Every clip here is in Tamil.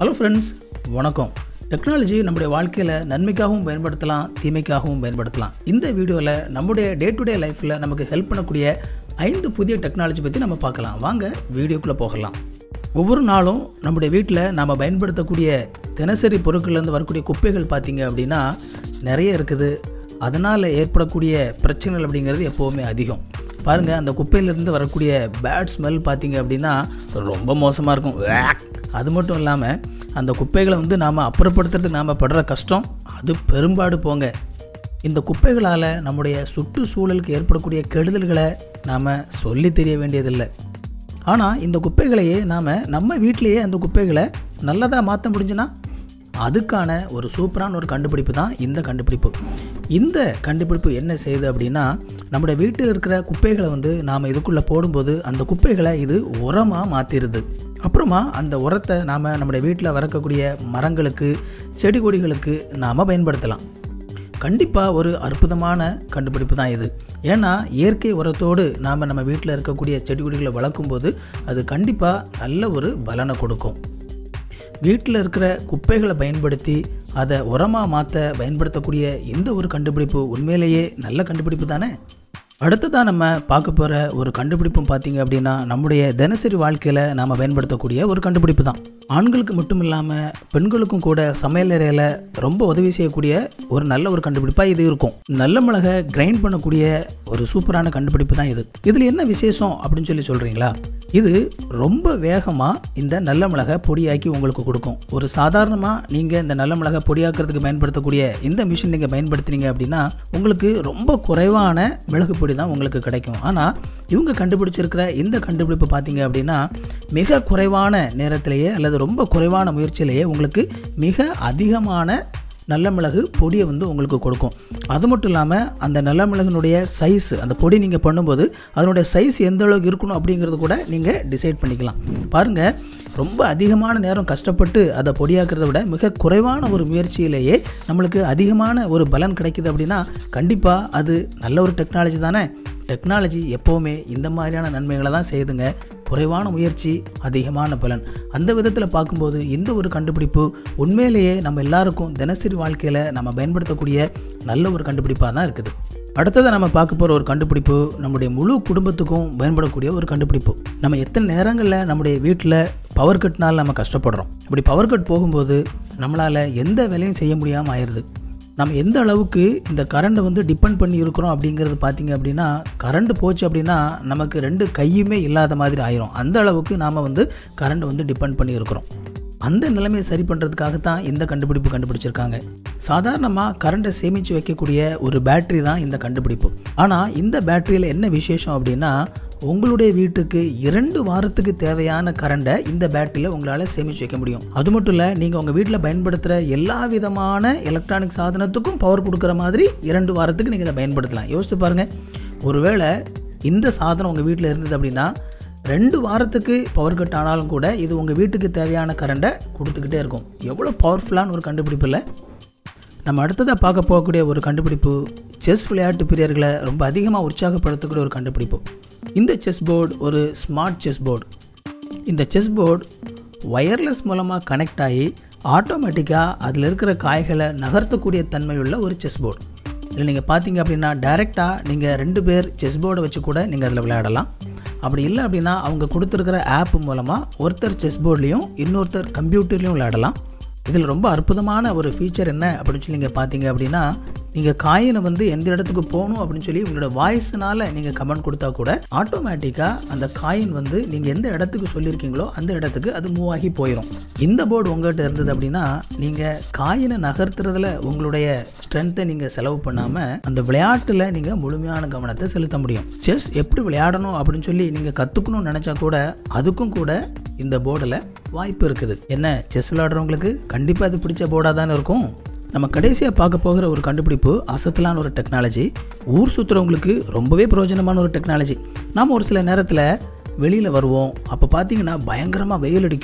ஹலோ ஃப்ரெண்ட்ஸ் வணக்கம் டெக்னாலஜி நம்முடைய வாழ்க்கையில் நன்மைக்காகவும் பயன்படுத்தலாம் தீமைக்காகவும் பயன்படுத்தலாம் இந்த வீடியோவில் நம்முடைய டே டு டே லைஃப்பில் நமக்கு ஹெல்ப் பண்ணக்கூடிய ஐந்து புதிய டெக்னாலஜி பற்றி நம்ம பார்க்கலாம் வாங்க வீடியோக்குள்ளே போகலாம் ஒவ்வொரு நாளும் நம்முடைய வீட்டில் நாம் பயன்படுத்தக்கூடிய தினசரி பொருட்கள்லேருந்து வரக்கூடிய குப்பைகள் பார்த்தீங்க அப்படின்னா நிறைய இருக்குது அதனால் ஏற்படக்கூடிய பிரச்சனைகள் அப்படிங்கிறது எப்போவுமே அதிகம் பாருங்கள் அந்த குப்பையிலேருந்து வரக்கூடிய பேட் ஸ்மெல் பார்த்தீங்க அப்படின்னா ரொம்ப மோசமாக இருக்கும் வேக். அது மட்டும் இல்லாமல் அந்த குப்பைகளை வந்து நாம் அப்புறப்படுத்துறதுக்கு நாம் படுற கஷ்டம் அது பெரும்பாடு போங்க இந்த குப்பைகளால் நம்முடைய சுற்றுச்சூழலுக்கு ஏற்படக்கூடிய கெடுதல்களை நாம் சொல்லி தெரிய வேண்டியதில்லை ஆனால் இந்த குப்பைகளையே நாம் நம்ம வீட்டிலேயே அந்த குப்பைகளை நல்லதாக மாற்ற முடிஞ்சுன்னா அதுக்கான ஒரு சூப்பரான ஒரு கண்டுபிடிப்பு தான் இந்த கண்டுபிடிப்பு இந்த கண்டுபிடிப்பு என்ன செய்யுது அப்படின்னா நம்முடைய வீட்டில் இருக்கிற குப்பைகளை வந்து நாம் இதுக்குள்ளே போடும்போது அந்த குப்பைகளை இது உரமாக மாற்றிடுது அப்புறமா அந்த உரத்தை நாம் நம்முடைய வீட்டில் வளர்க்கக்கூடிய மரங்களுக்கு செடி கொடிகளுக்கு நாம் பயன்படுத்தலாம் கண்டிப்பாக ஒரு அற்புதமான கண்டுபிடிப்பு தான் இது ஏன்னா இயற்கை உரத்தோடு நாம் நம்ம வீட்டில் இருக்கக்கூடிய செடி கொடிகளை வளர்க்கும்போது அது கண்டிப்பாக நல்ல ஒரு பலனை கொடுக்கும் வீட்டில் இருக்கிற குப்பைகளை பயன்படுத்தி அதை உரமாக மாற்ற பயன்படுத்தக்கூடிய இந்த ஒரு கண்டுபிடிப்பு உண்மையிலேயே நல்ல கண்டுபிடிப்பு தானே அடுத்ததாக நம்ம பார்க்க போகிற ஒரு கண்டுபிடிப்பும் பார்த்தீங்க அப்படின்னா நம்முடைய தினசரி வாழ்க்கையில் நாம் பயன்படுத்தக்கூடிய ஒரு கண்டுபிடிப்பு தான் ஆண்களுக்கு மட்டும் இல்லாமல் பெண்களுக்கும் கூட சமையல் அறையில் ரொம்ப உதவி செய்யக்கூடிய ஒரு நல்ல ஒரு கண்டுபிடிப்பாக இது இருக்கும் நல்ல மிளகை கிரைண்ட் பண்ணக்கூடிய ஒரு சூப்பரான கண்டுபிடிப்பு தான் இது இதில் என்ன விசேஷம் அப்படின்னு சொல்லி சொல்கிறீங்களா இது ரொம்ப வேகமாக இந்த நல்ல மிளகை பொடியாக்கி உங்களுக்கு கொடுக்கும் ஒரு சாதாரணமாக நீங்கள் இந்த நல்ல மிளகை பொடியாக்கிறதுக்கு பயன்படுத்தக்கூடிய இந்த மிஷின் நீங்கள் பயன்படுத்தினீங்க அப்படின்னா உங்களுக்கு ரொம்ப குறைவான மிளகு பொடி தான் உங்களுக்கு கிடைக்கும் ஆனால் இவங்க கண்டுபிடிச்சிருக்கிற இந்த கண்டுபிடிப்பு பார்த்தீங்க அப்படின்னா மிக குறைவான நேரத்திலேயே அல்லது ரொம்ப குறைவான முயற்சியிலேயே உங்களுக்கு மிக அதிகமான நல்ல மிளகு பொடியை வந்து உங்களுக்கு கொடுக்கும் அது மட்டும் இல்லாமல் அந்த நல்ல மிளகுனுடைய சைஸ் அந்த பொடி நீங்கள் பண்ணும்போது அதனுடைய சைஸ் எந்த அளவுக்கு இருக்கணும் அப்படிங்கிறது கூட நீங்கள் டிசைட் பண்ணிக்கலாம் பாருங்கள் ரொம்ப அதிகமான நேரம் கஷ்டப்பட்டு அதை பொடியாக்குறத விட மிக குறைவான ஒரு முயற்சியிலேயே நம்மளுக்கு அதிகமான ஒரு பலன் கிடைக்குது அப்படின்னா கண்டிப்பாக அது நல்ல ஒரு டெக்னாலஜி தானே டெக்னாலஜி எப்போவுமே இந்த மாதிரியான நன்மைகளை தான் செய்யுதுங்க குறைவான முயற்சி அதிகமான பலன் அந்த விதத்தில் பார்க்கும்போது இந்த ஒரு கண்டுபிடிப்பு உண்மையிலேயே நம்ம எல்லாருக்கும் தினசரி வாழ்க்கையில் நம்ம பயன்படுத்தக்கூடிய நல்ல ஒரு கண்டுபிடிப்பாக தான் இருக்குது அடுத்ததை நம்ம பார்க்க போகிற ஒரு கண்டுபிடிப்பு நம்முடைய முழு குடும்பத்துக்கும் பயன்படக்கூடிய ஒரு கண்டுபிடிப்பு நம்ம எத்தனை நேரங்களில் நம்முடைய வீட்டில் பவர் கட்னால் நம்ம கஷ்டப்படுறோம் இப்படி பவர் கட் போகும்போது நம்மளால் எந்த வேலையும் செய்ய முடியாமல் ஆயிடுது நம்ம எந்த அளவுக்கு இந்த கரண்ட்டை வந்து டிபெண்ட் பண்ணி இருக்கிறோம் அப்படிங்கிறது பார்த்தீங்க அப்படின்னா கரண்ட் போச்சு அப்படின்னா நமக்கு ரெண்டு கையுமே இல்லாத மாதிரி ஆயிரும் அந்த அளவுக்கு நாம் வந்து கரண்ட் வந்து டிபெண்ட் பண்ணி இருக்கிறோம் அந்த நிலைமையை சரி பண்ணுறதுக்காக தான் இந்த கண்டுபிடிப்பு கண்டுபிடிச்சிருக்காங்க சாதாரணமாக கரண்ட்டை சேமித்து வைக்கக்கூடிய ஒரு பேட்டரி தான் இந்த கண்டுபிடிப்பு ஆனால் இந்த பேட்டரியில் என்ன விசேஷம் அப்படின்னா உங்களுடைய வீட்டுக்கு இரண்டு வாரத்துக்கு தேவையான கரண்டை இந்த பேட்டரியில் உங்களால் சேமித்து வைக்க முடியும் அது மட்டும் இல்லை நீங்கள் உங்கள் வீட்டில் பயன்படுத்துகிற எல்லா விதமான எலக்ட்ரானிக் சாதனத்துக்கும் பவர் கொடுக்குற மாதிரி இரண்டு வாரத்துக்கு நீங்கள் இதை பயன்படுத்தலாம் யோசித்து பாருங்கள் ஒருவேளை இந்த சாதனம் உங்கள் வீட்டில் இருந்தது அப்படின்னா ரெண்டு வாரத்துக்கு பவர் கட் ஆனாலும் கூட இது உங்கள் வீட்டுக்கு தேவையான கரண்டை கொடுத்துக்கிட்டே இருக்கும் எவ்வளோ பவர்ஃபுல்லான ஒரு கண்டுபிடிப்பு இல்லை நம்ம அடுத்ததாக பார்க்க போகக்கூடிய ஒரு கண்டுபிடிப்பு செஸ் விளையாட்டு பிரியர்களை ரொம்ப அதிகமாக உற்சாகப்படுத்தக்கூடிய ஒரு கண்டுபிடிப்பு இந்த செஸ் போர்டு ஒரு ஸ்மார்ட் செஸ் போர்டு இந்த செஸ் போர்டு ஒயர்லெஸ் மூலமாக கனெக்ட் ஆகி ஆட்டோமேட்டிக்காக அதில் இருக்கிற காய்களை நகர்த்தக்கூடிய தன்மையுள்ள ஒரு செஸ் போர்டு இதில் நீங்கள் பார்த்தீங்க அப்படின்னா டைரெக்டாக நீங்கள் ரெண்டு பேர் செஸ் போர்டை வச்சு கூட நீங்கள் அதில் விளையாடலாம் அப்படி இல்லை அப்படின்னா அவங்க கொடுத்துருக்கிற ஆப் மூலமாக ஒருத்தர் செஸ் போர்ட்லேயும் இன்னொருத்தர் கம்ப்யூட்டர்லேயும் விளையாடலாம் இதில் ரொம்ப அற்புதமான ஒரு ஃபீச்சர் என்ன அப்படின்னு சொல்லி நீங்கள் பார்த்தீங்க அப்படின்னா நீங்கள் காயினை வந்து எந்த இடத்துக்கு போகணும் அப்படின்னு சொல்லி உங்களோட வாய்ஸ்னால நீங்கள் கமெண்ட் கொடுத்தா கூட ஆட்டோமேட்டிக்காக அந்த காயின் வந்து நீங்கள் எந்த இடத்துக்கு சொல்லியிருக்கீங்களோ அந்த இடத்துக்கு அது மூவ் ஆகி போயிடும் இந்த போர்டு உங்கள்கிட்ட இருந்தது அப்படின்னா நீங்கள் காயினை நகர்த்துறதுல உங்களுடைய ஸ்ட்ரென்த்தை நீங்கள் செலவு பண்ணாமல் அந்த விளையாட்டில் நீங்கள் முழுமையான கவனத்தை செலுத்த முடியும் செஸ் எப்படி விளையாடணும் அப்படின்னு சொல்லி நீங்கள் கற்றுக்கணும்னு நினச்சா கூட அதுக்கும் கூட இந்த போர்டில் வாய்ப்பு இருக்குது என்ன செஸ் விளையாடுறவங்களுக்கு கண்டிப்பாக அது பிடிச்ச போர்டாக தானே இருக்கும் நம்ம கடைசியாக பார்க்க போகிற ஒரு கண்டுபிடிப்பு அசத்தலான ஒரு டெக்னாலஜி ஊர் சுற்றுறவங்களுக்கு ரொம்பவே பிரயோஜனமான ஒரு டெக்னாலஜி நாம் ஒரு சில நேரத்தில் வெளியில் வருவோம் அப்போ பார்த்தீங்கன்னா பயங்கரமாக வெயில் அடிக்கும்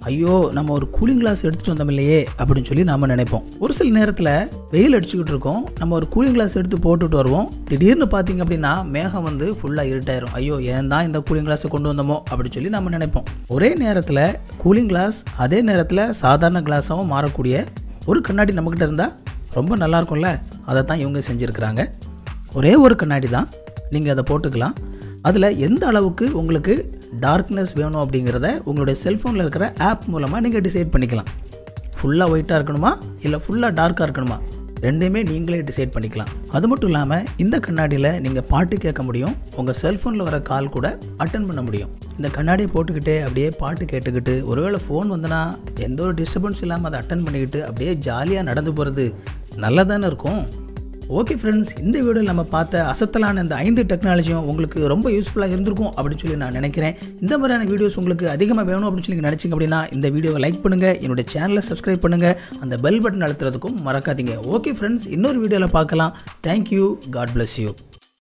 ஐயோ நம்ம ஒரு கூலிங் கிளாஸ் எடுத்துகிட்டு வந்தோம் இல்லையே அப்படின்னு சொல்லி நாம் நினைப்போம் ஒரு சில நேரத்தில் வெயில் அடிச்சுக்கிட்டு இருக்கோம் நம்ம ஒரு கூலிங் கிளாஸ் எடுத்து போட்டுட்டு வருவோம் திடீர்னு பார்த்தீங்க அப்படின்னா மேகம் வந்து ஃபுல்லாக இருட்டாயிரும் ஐயோ ஏன் தான் இந்த கூலிங் கிளாஸை கொண்டு வந்தோமோ அப்படின்னு சொல்லி நம்ம நினைப்போம் ஒரே நேரத்தில் கூலிங் கிளாஸ் அதே நேரத்தில் சாதாரண கிளாஸாகவும் மாறக்கூடிய ஒரு கண்ணாடி நம்மக்கிட்ட இருந்தால் ரொம்ப நல்லா இருக்கும்ல அதை தான் இவங்க செஞ்சுருக்கிறாங்க ஒரே ஒரு கண்ணாடி தான் நீங்கள் அதை போட்டுக்கலாம் அதில் எந்த அளவுக்கு உங்களுக்கு டார்க்னஸ் வேணும் அப்படிங்கிறத உங்களுடைய செல்ஃபோனில் இருக்கிற ஆப் மூலமாக நீங்கள் டிசைட் பண்ணிக்கலாம் ஃபுல்லாக ஒயிட்டாக இருக்கணுமா இல்லை ஃபுல்லாக டார்க்காக இருக்கணுமா ரெண்டையுமே நீங்களே டிசைட் பண்ணிக்கலாம் அது மட்டும் இல்லாமல் இந்த கண்ணாடியில் நீங்கள் பாட்டு கேட்க முடியும் உங்கள் செல்ஃபோனில் வர கால் கூட அட்டன் பண்ண முடியும் இந்த கண்ணாடியை போட்டுக்கிட்டு அப்படியே பாட்டு கேட்டுக்கிட்டு ஒருவேளை ஃபோன் வந்தனா எந்த ஒரு டிஸ்டர்பன்ஸ் இல்லாமல் அதை அட்டன் பண்ணிக்கிட்டு அப்படியே ஜாலியாக நடந்து போகிறது நல்லா தானே இருக்கும் ஓகே ஃப்ரெண்ட்ஸ் இந்த வீடியோவில் நம்ம பார்த்த அசத்தலான இந்த ஐந்து டெக்னாலஜியும் உங்களுக்கு ரொம்ப யூஸ்ஃபுல்லாக இருந்திருக்கும் அப்படின்னு சொல்லி நான் நினைக்கிறேன் இந்த மாதிரியான வீடியோஸ் உங்களுக்கு அதிகமாக வேணும் அப்படின்னு சொல்லி நினச்சிங்க அப்படின்னா இந்த வீடியோவை லைக் பண்ணுங்கள் என்னுடைய சேனலை சப்ஸ்கிரைப் பண்ணுங்கள் அந்த பெல் பட்டன் அழுத்துறதுக்கும் மறக்காதீங்க ஓகே ஃப்ரெண்ட்ஸ் இன்னொரு வீடியோவில் பார்க்கலாம் தேங்க்யூ காட் bless யூ